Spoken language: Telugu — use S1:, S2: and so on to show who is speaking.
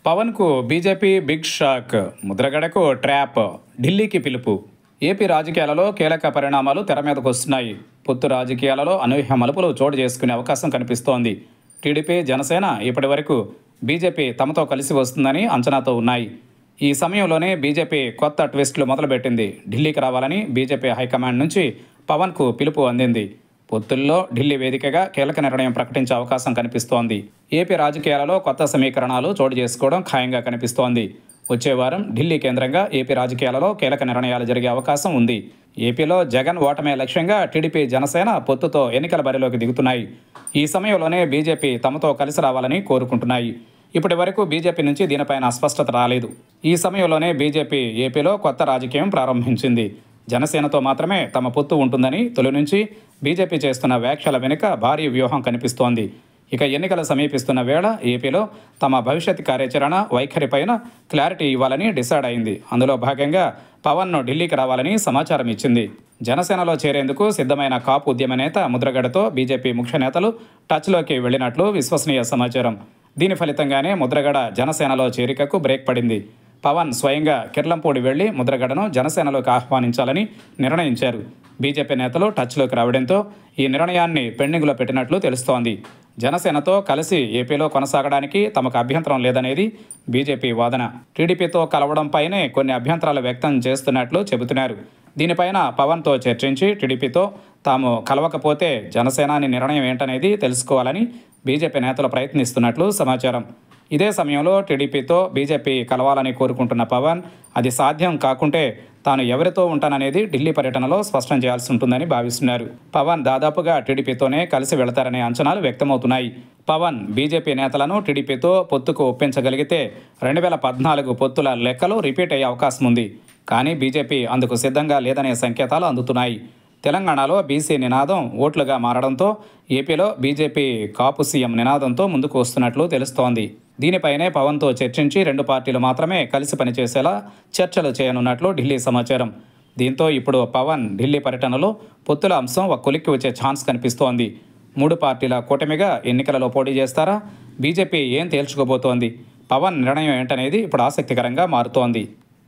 S1: పవన్కు బీజేపీ బిగ్ షాక్ ముద్రగడకు ట్రాప్ ఢిల్లీకి పిలుపు ఏపీ రాజకీయాలలో కీలక పరిణామాలు తెర మీదకు వస్తున్నాయి పొత్తు రాజకీయాలలో అనూహ్య మలుపులు చోటు చేసుకునే అవకాశం కనిపిస్తోంది టీడీపీ జనసేన ఇప్పటి వరకు బీజేపీ తమతో కలిసి వస్తుందని అంచనాతో ఉన్నాయి ఈ సమయంలోనే బీజేపీ కొత్త ట్విస్టులు మొదలుపెట్టింది ఢిల్లీకి రావాలని బీజేపీ హైకమాండ్ నుంచి పవన్కు పిలుపు అందింది పొత్తుల్లో ఢిల్లీ వేదికగా కీలక నిర్ణయం ప్రకటించే అవకాశం కనిపిస్తోంది ఏపీ రాజకీయాలలో కొత్త సమీకరణాలు చోటు చేసుకోవడం ఖాయంగా కనిపిస్తోంది వచ్చే వారం ఢిల్లీ కేంద్రంగా ఏపీ రాజకీయాలలో కీలక నిర్ణయాలు జరిగే అవకాశం ఉంది ఏపీలో జగన్ ఓటమే లక్ష్యంగా టీడీపీ జనసేన పొత్తుతో ఎన్నికల బరిలోకి దిగుతున్నాయి ఈ సమయంలోనే బీజేపీ తమతో కలిసి రావాలని కోరుకుంటున్నాయి ఇప్పటి వరకు బీజేపీ నుంచి దీనిపైన స్పష్టత రాలేదు ఈ సమయంలోనే బీజేపీ ఏపీలో కొత్త రాజకీయం ప్రారంభించింది జనసేనతో మాత్రమే తమ పొత్తు ఉంటుందని తొలి నుంచి బీజేపీ చేస్తున్న వ్యాఖ్యల వెనుక భారీ వ్యూహం కనిపిస్తోంది ఇక ఎన్నికలు సమీపిస్తున్న వేళ ఏపీలో తమ భవిష్యత్ కార్యాచరణ వైఖరిపైన క్లారిటీ ఇవ్వాలని డిసైడ్ అయింది అందులో భాగంగా పవన్ను ఢిల్లీకి రావాలని సమాచారం ఇచ్చింది జనసేనలో చేరేందుకు సిద్ధమైన కాపు ఉద్యమ నేత ముద్రగడతో బీజేపీ ముఖ్య నేతలు టచ్లోకి వెళ్ళినట్లు విశ్వసనీయ సమాచారం దీని ఫలితంగానే ముద్రగడ జనసేనలో చేరికకు బ్రేక్ పడింది పవన్ స్వయంగా కిర్లంపూడి వెళ్లి ముద్రగడను జనసేనలోకి ఆహ్వానించాలని నిర్ణయించారు బీజేపీ నేతలు టచ్లోకి రావడంతో ఈ నిర్ణయాన్ని పెండింగ్లో పెట్టినట్లు తెలుస్తోంది జనసేనతో కలిసి ఏపీలో కొనసాగడానికి తమకు అభ్యంతరం లేదనేది బీజేపీ వాదన టీడీపీతో కలవడంపైనే కొన్ని అభ్యంతరాలు వ్యక్తం చేస్తున్నట్లు చెబుతున్నారు దీనిపైన పవన్తో చర్చించి టీడీపీతో తాము కలవకపోతే జనసేనాని నిర్ణయం ఏంటనేది తెలుసుకోవాలని బీజేపీ నేతలు ప్రయత్నిస్తున్నట్లు సమాచారం ఇదే సమయంలో టీడీపీతో బీజేపీ కలవాలని కోరుకుంటున్న పవన్ అది సాధ్యం కాకుంటే తాను ఎవరితో ఉంటాననేది ఢిల్లీ పర్యటనలో స్పష్టం చేయాల్సి ఉంటుందని భావిస్తున్నారు పవన్ దాదాపుగా టీడీపీతోనే కలిసి వెళతారనే అంచనాలు వ్యక్తమవుతున్నాయి పవన్ బీజేపీ నేతలను టీడీపీతో పొత్తుకు ఒప్పించగలిగితే రెండు వేల పద్నాలుగు పొత్తుల లెక్కలు రిపీట్ అయ్యే అవకాశం ఉంది కానీ బీజేపీ అందుకు సిద్ధంగా లేదనే సంకేతాలు అందుతున్నాయి తెలంగాణలో బీసీ నినాదం ఓట్లుగా మారడంతో ఏపీలో బీజేపీ కాపు సీఎం నినాదంతో ముందుకు వస్తున్నట్లు తెలుస్తోంది దీనిపైనే పవన్తో చర్చించి రెండు పార్టీలు మాత్రమే కలిసి పనిచేసేలా చర్చలు చేయనున్నట్లు ఢిల్లీ సమాచారం దీంతో ఇప్పుడు పవన్ ఢిల్లీ పర్యటనలో పొత్తుల అంశం ఒక కొలిక్కి వచ్చే ఛాన్స్ కనిపిస్తోంది మూడు పార్టీల కూటమిగా ఎన్నికలలో పోటీ చేస్తారా బీజేపీ ఏం తేల్చుకోబోతోంది పవన్ నిర్ణయం ఏంటనేది ఇప్పుడు ఆసక్తికరంగా మారుతోంది